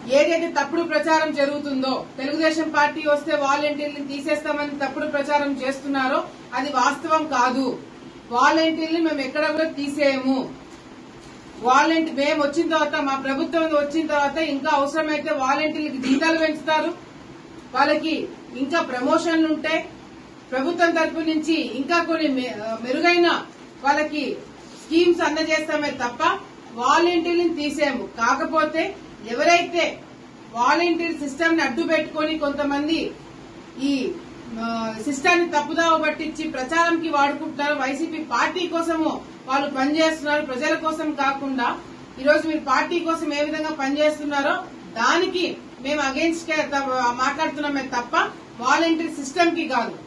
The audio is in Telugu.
ఏదైతే తప్పుడు ప్రచారం జరుగుతుందో తెలుగుదేశం పార్టీ వస్తే వాలంటీర్ని తీసేస్తామని తప్పుడు ప్రచారం చేస్తున్నారో అది వాస్తవం కాదు వాలంటీర్ని మేము ఎక్కడ కూడా తీసేయము వాలంటీ మేము వచ్చిన తర్వాత మా ప్రభుత్వం వచ్చిన తర్వాత ఇంకా అవసరమైతే వాలంటీర్లకి జీతాలు పెంచుతారు వాళ్ళకి ఇంకా ప్రమోషన్లు ఉంటాయి ప్రభుత్వం తరపు నుంచి ఇంకా కొన్ని మె- మెరుగైన వాళ్ళకి స్కీమ్స్ అందజేస్తామే తప్ప వాలంటీర్లను తీసేము కాకపోతే ఎవరైతే వాలంటీర్ సిస్టమ్ ని అడ్డు పెట్టుకొని కొంతమంది ఈ సిస్టాన్ని తప్పుదావ పట్టించి ప్రచారంకి వాడుకుంటున్నారు వైసీపీ పార్టీ కోసము వాళ్ళు పనిచేస్తున్నారు ప్రజల కోసం కాకుండా ఈ రోజు మీరు పార్టీ కోసం ఏ విధంగా పనిచేస్తున్నారో దానికి మేము అగేన్స్ట్ మాట్లాడుతున్నామే తప్ప వాలంటీర్ సిస్టమ్ కి కాదు